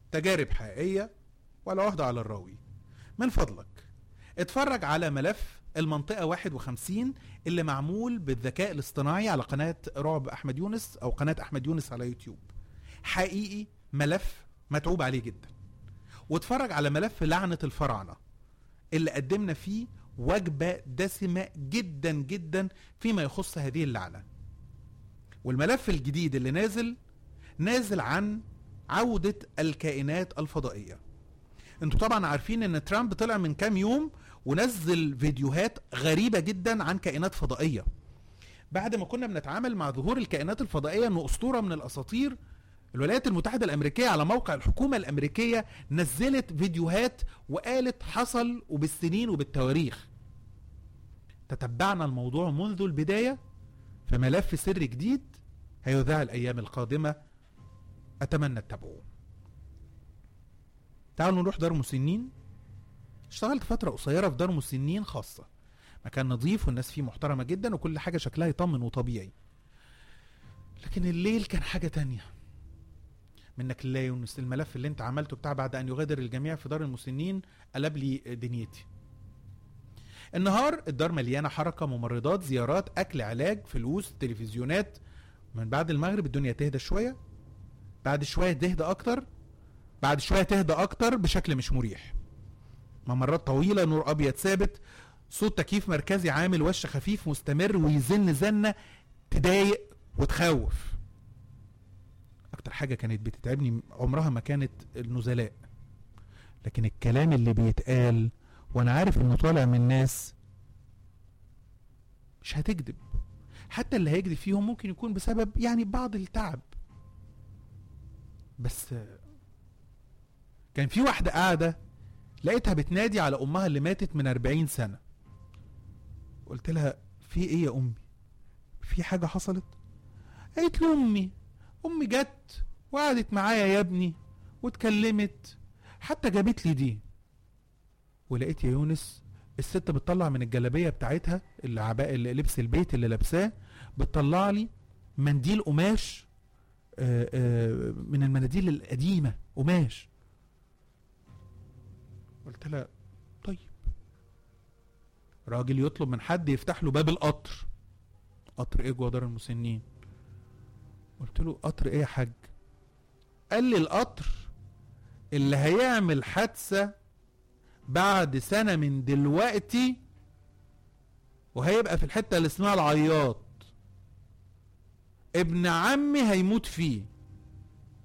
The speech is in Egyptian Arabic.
تجارب حقيقيه ولا واحده على الراوي من فضلك اتفرج على ملف المنطقة 51 اللي معمول بالذكاء الاصطناعي على قناة رعب أحمد يونس أو قناة أحمد يونس على يوتيوب حقيقي ملف متعوب عليه جدا واتفرج على ملف لعنة الفراعنة اللي قدمنا فيه وجبة دسمة جدا جدا فيما يخص هذه اللعنة والملف الجديد اللي نازل نازل عن عودة الكائنات الفضائية انتوا طبعا عارفين ان ترامب طلع من كام يوم ونزل فيديوهات غريبة جدا عن كائنات فضائية بعد ما كنا بنتعامل مع ظهور الكائنات الفضائية انه اسطورة من الاساطير الولايات المتحدة الامريكية على موقع الحكومة الامريكية نزلت فيديوهات وقالت حصل وبالسنين وبالتواريخ تتبعنا الموضوع منذ البداية في ملف سر جديد هيذاع الايام القادمة اتمنى تتابعوه تعالوا نروح دار مسنين اشتغلت فترة قصيرة في دار مسنين خاصة مكان نظيف والناس فيه محترمة جدا وكل حاجة شكلها يطمن وطبيعي لكن الليل كان حاجة تانية منك لله يونس الملف اللي انت عملته بتاع بعد ان يغادر الجميع في دار المسنين قلب لي دنيتي النهار الدار مليانة حركة ممرضات زيارات اكل علاج فلوس تلفزيونات من بعد المغرب الدنيا تهدى شوية بعد شوية تهدى اكتر بعد شوية تهدى اكتر بشكل مش مريح ممرات طويلة نور ابيض ثابت صوت تكييف مركزي عامل وش خفيف مستمر ويزن زنة تضايق وتخوف اكتر حاجة كانت بتتعبني عمرها ما كانت النزلاء لكن الكلام اللي بيتقال وانا عارف انه طالع من ناس مش هتكذب حتى اللي هيكذب فيهم ممكن يكون بسبب يعني بعض التعب بس كان في واحدة قاعدة لقيتها بتنادي على امها اللي ماتت من 40 سنة قلت لها في ايه يا امي في حاجة حصلت قالت لي امي امي جت وقعدت معايا يا ابني واتكلمت حتى جابت لي دي ولقيت يا يونس الست بتطلع من الجلابيه بتاعتها اللي عباء اللي لبس البيت اللي لابساه بتطلع لي منديل قماش آه، آه، من المناديل القديمه قماش قلت لها طيب راجل يطلب من حد يفتح له باب القطر قطر ايه جوه دار المسنين قلت له قطر ايه يا حاج قال لي القطر اللي هيعمل حادثة بعد سنة من دلوقتي وهيبقى في الحتة اللي اسمها العياط ابن عمي هيموت فيه